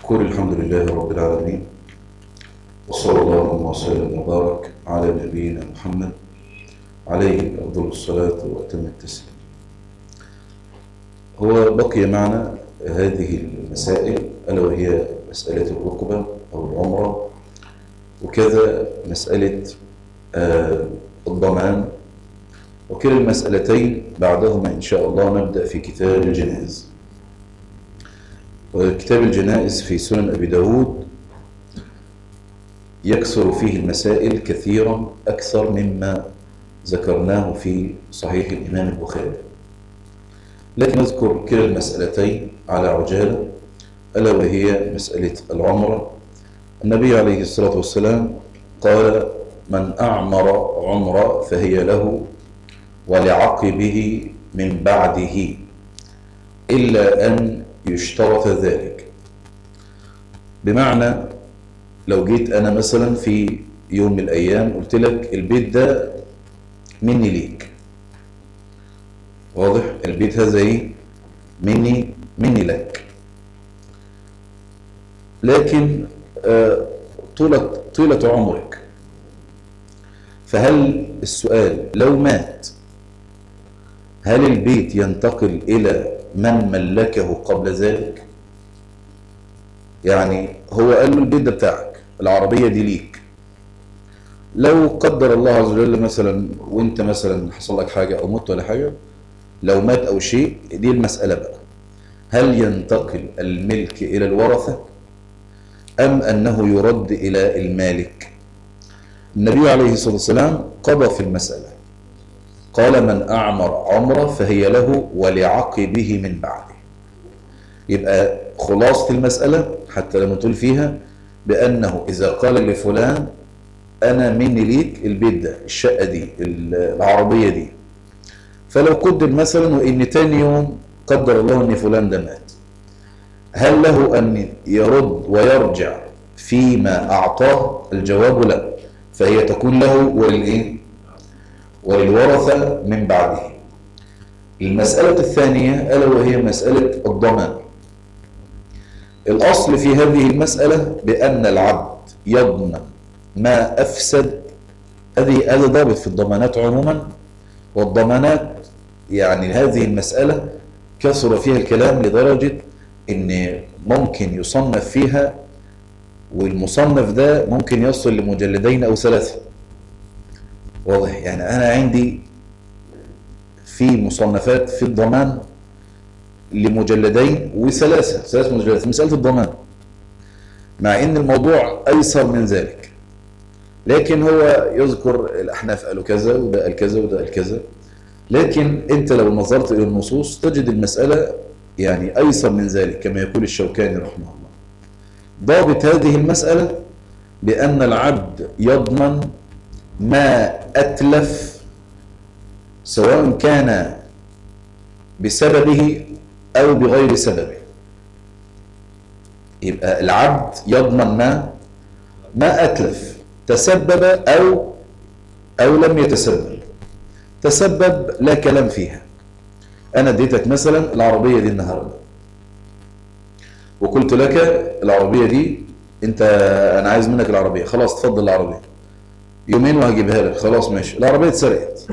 كل الحمد لله رب العالمين وصلى الله وسلم وبارك على نبينا محمد عليه أفضل الصلاة وأتم التسليم هو بقي معنا هذه المسائل ألا وهي مسألة الركبة أو العمرة وكذا مسألة آه الضمان وكلا المسألتين بعدهما إن شاء الله نبدأ في كتاب الجنائز وكتاب الجنائز في سنن أبي داود يكثر فيه المسائل كثيرا أكثر مما ذكرناه في صحيح الإمام البخاري لكن نذكر كلا المسألتين على عجالة ألا وهي مسألة العمرة النبي عليه الصلاة والسلام قال من أعمر عمرة فهي له ولعقبه من بعده إلا أن يشترط ذلك بمعنى لو جيت أنا مثلا في يوم من الأيام قلت لك البيت ده مني ليك واضح البيت هذا ايه مني مني لك لكن آه طولة طيلة عمرك فهل السؤال لو مات هل البيت ينتقل إلى من ملكه قبل ذلك يعني هو قال له البيت ده بتاعك العربية دي ليك لو قدر الله عز وجل مثلا وانت مثلا حصل لك حاجة او مت ولا حاجة لو مات او شيء دي المسألة بقى هل ينتقل الملك الى الورثة ام انه يرد الى المالك النبي عليه الصلاة والسلام قضى في المسألة قال من أعمر عمره فهي له ولعقبه من بعده يبقى خلاصة المسألة حتى لما تقول فيها بأنه إذا قال لفلان أنا مني ليك البيت ده الشقة دي العربية دي فلو قدر مثلا وإن تاني يوم قدر الله أن فلان ده مات هل له أن يرد ويرجع فيما أعطاه الجواب لا فهي تكون له وللإيه وللورثة من بعده المسألة الثانية ألا وهي مسألة الضمان الأصل في هذه المسألة بأن العبد يضمن ما أفسد هذه هذا ضابط في الضمانات عموما والضمانات يعني هذه المسألة كثر فيها الكلام لدرجة ان ممكن يصنف فيها والمصنف ده ممكن يصل لمجلدين او ثلاثة واضح يعني انا عندي في مصنفات في الضمان لمجلدين وثلاثة ثلاث مجلدات مسألة الضمان مع ان الموضوع ايسر من ذلك لكن هو يذكر الاحناف قالوا كذا وده قال كذا وده قال كذا لكن انت لو نظرت الى النصوص تجد المسألة يعني ايسر من ذلك كما يقول الشوكاني رحمه الله ضابط هذه المسألة بأن العبد يضمن ما أتلف سواء كان بسببه أو بغير سببه يبقى العبد يضمن ما ما أتلف تسبب أو أو لم يتسبب تسبب لا كلام فيها أنا اديتك مثلا العربية دي النهاردة وقلت لك العربية دي انت انا عايز منك العربية خلاص تفضل العربية يومين وهجيبها لك خلاص ماشي العربية اتسرقت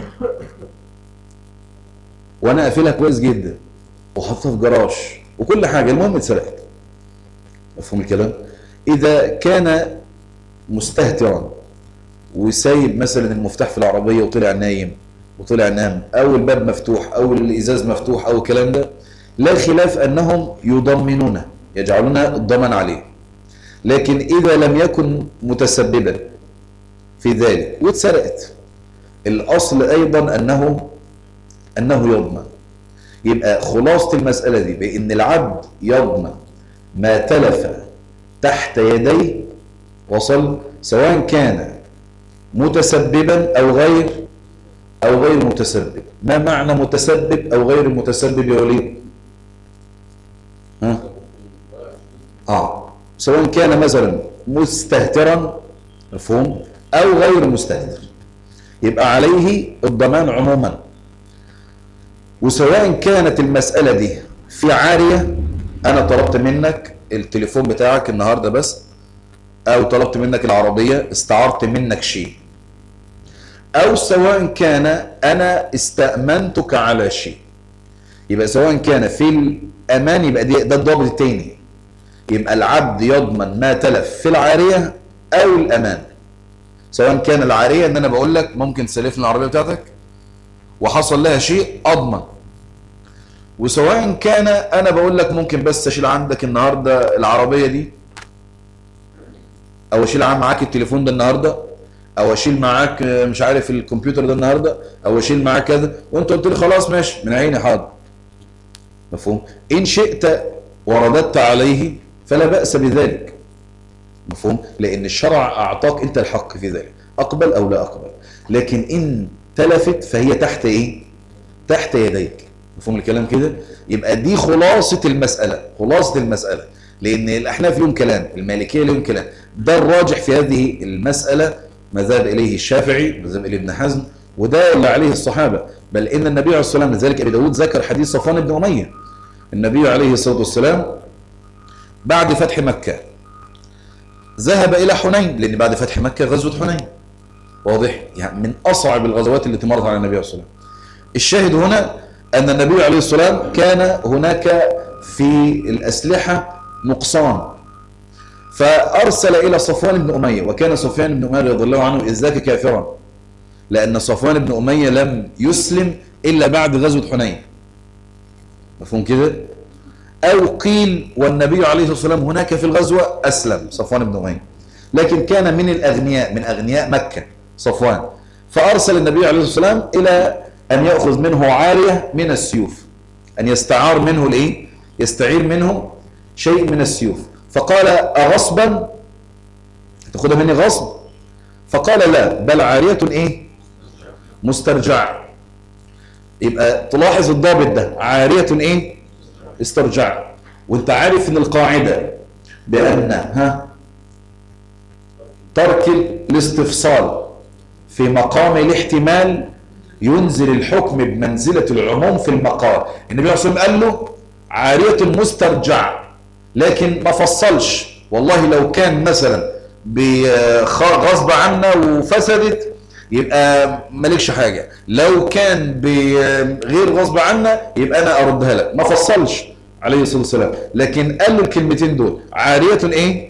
وانا قافلها كويس جدا وحطها في جراج وكل حاجة المهم اتسرقت مفهوم الكلام اذا كان مستهترا وسايب مثلا المفتاح في العربية وطلع نايم وطلع نام او الباب مفتوح او الازاز مفتوح او الكلام ده لا خلاف انهم يضمنونه يجعلون الضمان عليه لكن اذا لم يكن متسببا في ذلك واتسرقت الاصل ايضا انه انه يضمن يبقى خلاصة المسألة دي بان العبد يضمن ما تلف تحت يديه وصل سواء كان متسببا او غير او غير متسبب ما معنى متسبب او غير متسبب يا وليد ها اه سواء كان مثلا مستهترا مفهوم او غير مستهتر يبقى عليه الضمان عموما وسواء كانت المسألة دي في عارية انا طلبت منك التليفون بتاعك النهارده بس او طلبت منك العربيه استعرت منك شيء او سواء كان انا استامنتك على شيء يبقى سواء كان في الامان يبقى دي ده الضابط الثاني يبقى العبد يضمن ما تلف في العاريه او الامان سواء كان العاريه ان انا بقول لك ممكن تسلفني العربيه بتاعتك وحصل لها شيء اضمن وسواء كان انا بقول لك ممكن بس اشيل عندك النهارده العربيه دي او اشيل معاك التليفون ده النهارده او اشيل معاك مش عارف الكمبيوتر ده النهارده او اشيل معاك كذا وانت قلت لي خلاص ماشي من عيني حاضر مفهوم ان شئت ورددت عليه فلا باس بذلك مفهوم لان الشرع اعطاك انت الحق في ذلك اقبل او لا اقبل لكن ان تلفت فهي تحت ايه تحت يديك مفهوم الكلام كده يبقى دي خلاصة المسألة خلاصة المسألة لأن الأحناف لهم كلام المالكية لهم كلام ده الراجح في هذه المسألة ما ذهب إليه الشافعي ما ذهب إليه ابن حزم وده اللي عليه الصحابة بل إن النبي عليه الصلاة والسلام لذلك أبي داود ذكر حديث صفوان بن أمية النبي عليه الصلاة والسلام بعد فتح مكة ذهب إلى حنين لأن بعد فتح مكة غزوة حنين واضح يعني من أصعب الغزوات التي مرت على النبي عليه الصلاة والسلام الشاهد هنا أن النبي عليه الصلاة والسلام كان هناك في الأسلحة نقصان فأرسل إلى صفوان بن أمية وكان صفوان بن أمية رضي الله عنه إذ ذاك كافرا لأن صفوان بن أمية لم يسلم إلا بعد غزوة حنين مفهوم كده أو قيل والنبي عليه الصلاة والسلام هناك في الغزوة أسلم صفوان بن أمية لكن كان من الأغنياء من أغنياء مكة صفوان فأرسل النبي عليه الصلاة والسلام إلى أن يأخذ منه عارية من السيوف أن يستعار منه الإيه؟ يستعير منه شيء من السيوف فقال أغصبا تاخدها مني غصب فقال لا بل عارية إيه مسترجع يبقى تلاحظ الضابط ده عارية إيه استرجع وانت عارف ان القاعدة بأن ها ترك الاستفصال في مقام الاحتمال ينزل الحكم بمنزلة العموم في المقال النبي عليه الصلاة والسلام قال له عارية مسترجع لكن ما فصلش والله لو كان مثلا غصب عنا وفسدت يبقى مالكش حاجة لو كان بغير غصب عنا يبقى أنا أردها لك ما فصلش عليه الصلاة والسلام لكن قال له الكلمتين دول عارية إيه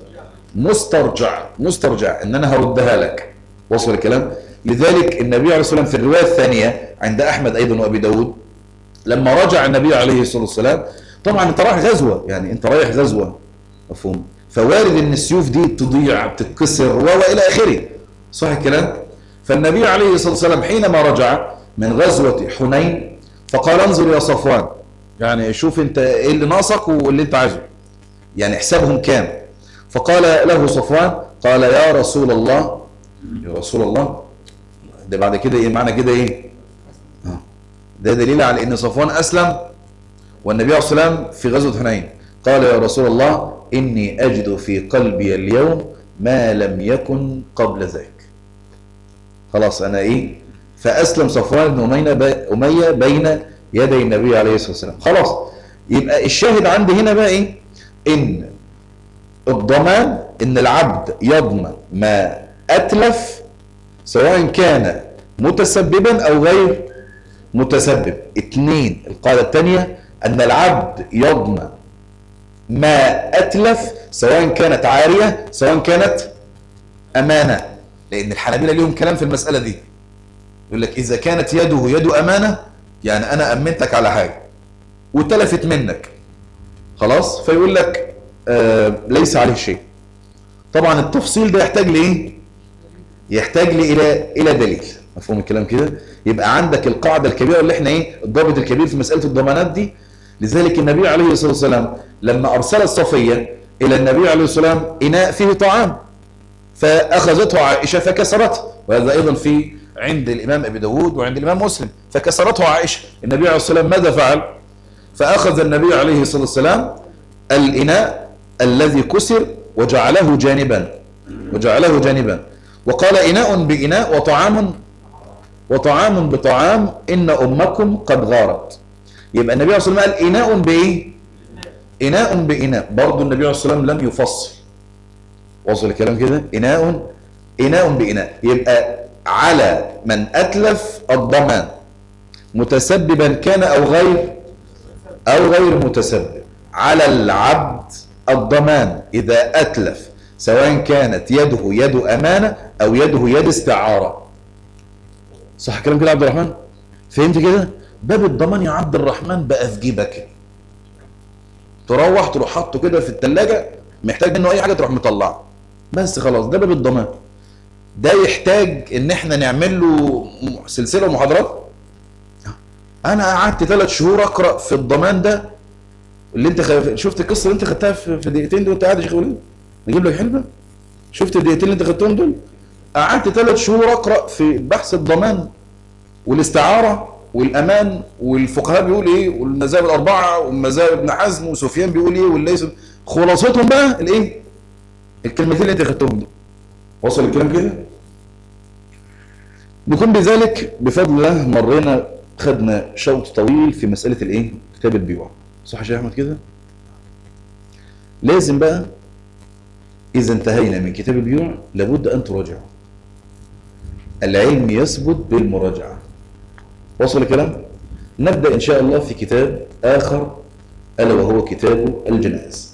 مسترجع مسترجع إن أنا هردها لك وصل الكلام لذلك النبي عليه الصلاة والسلام في الرواية الثانية عند أحمد أيضا وأبي داود لما رجع النبي عليه الصلاة والسلام طبعا انت رايح غزوة يعني انت رايح غزوة مفهوم فوارد ان السيوف دي تضيع تتكسر و الى اخره صح الكلام فالنبي عليه الصلاة والسلام حينما رجع من غزوة حنين فقال انظر يا صفوان يعني شوف انت ايه اللي ناقصك واللي انت عايزه يعني حسابهم كام فقال له صفوان قال يا رسول الله يا رسول الله ده بعد كده ايه معنى كده ايه ده دليل على ان صفوان اسلم والنبي عليه الصلاه والسلام في غزوه حنين قال يا رسول الله اني اجد في قلبي اليوم ما لم يكن قبل ذاك خلاص انا ايه فاسلم صفوان بن اميه بين يدي النبي عليه الصلاه والسلام خلاص يبقى الشاهد عندي هنا بقى ايه ان الضمان ان العبد يضمن ما اتلف سواء كان متسببا او غير متسبب اثنين القاعدة الثانية ان العبد يضمن ما اتلف سواء كانت عارية سواء كانت امانة لان الحنابلة ليهم كلام في المسألة دي يقول لك اذا كانت يده يد امانة يعني انا امنتك على حاجة وتلفت منك خلاص فيقول لك آه ليس عليه شيء طبعا التفصيل ده يحتاج لايه يحتاج لي الى الى دليل مفهوم الكلام كده يبقى عندك القاعده الكبيره اللي احنا ايه الضابط الكبير في مساله الضمانات دي لذلك النبي عليه الصلاه والسلام لما ارسل الصفيه الى النبي عليه الصلاه والسلام اناء فيه طعام فاخذته عائشه فكسرته وهذا ايضا في عند الامام ابي داود وعند الامام مسلم فكسرته عائشه النبي عليه الصلاه والسلام ماذا فعل فاخذ النبي عليه الصلاه والسلام الاناء الذي كسر وجعله جانبا وجعله جانبا وقال إناء بإناء وطعام وطعام بطعام إن أمكم قد غارت يبقى النبي صلى الله عليه وسلم قال إناء بإيه إناء بإناء برضه النبي عليه الصلاة والسلام لم يفصل وصل الكلام كده إناء إناء بإناء يبقى على من أتلف الضمان متسببا كان أو غير أو غير متسبب على العبد الضمان إذا أتلف سواء كانت يده يد أمانة أو يده يد استعارة صح كلام كده عبد الرحمن فهمت كده باب الضمان يا عبد الرحمن بقى في جيبك تروح تروح حاطه كده في الثلاجة محتاج منه اي حاجة تروح مطلعه بس خلاص ده باب الضمان ده يحتاج ان احنا نعمل له سلسلة محاضرات انا قعدت ثلاث شهور اقرا في الضمان ده اللي انت خ... شفت القصه اللي انت خدتها في في دقيقتين دول وانت قاعد يا شيخ وليد نجيب لك حلبه شفت الدقيقتين اللي انت خدتهم دول قعدت ثلاث شهور اقرا في بحث الضمان والاستعاره والامان والفقهاء بيقول ايه والمذاهب الاربعه والمذاهب ابن حزم وسفيان بيقول ايه والليث خلاصتهم بقى الايه الكلمتين اللي انت خدتهم دول وصل الكلام كده نكون بذلك بفضل الله مرينا خدنا شوط طويل في مسألة الايه كتاب البيوع صح يا شيخ احمد كده لازم بقى اذا انتهينا من كتاب البيوع لابد ان تراجعه العلم يثبت بالمراجعة وصل الكلام نبدأ ان شاء الله في كتاب اخر الا وهو كتاب الجنائز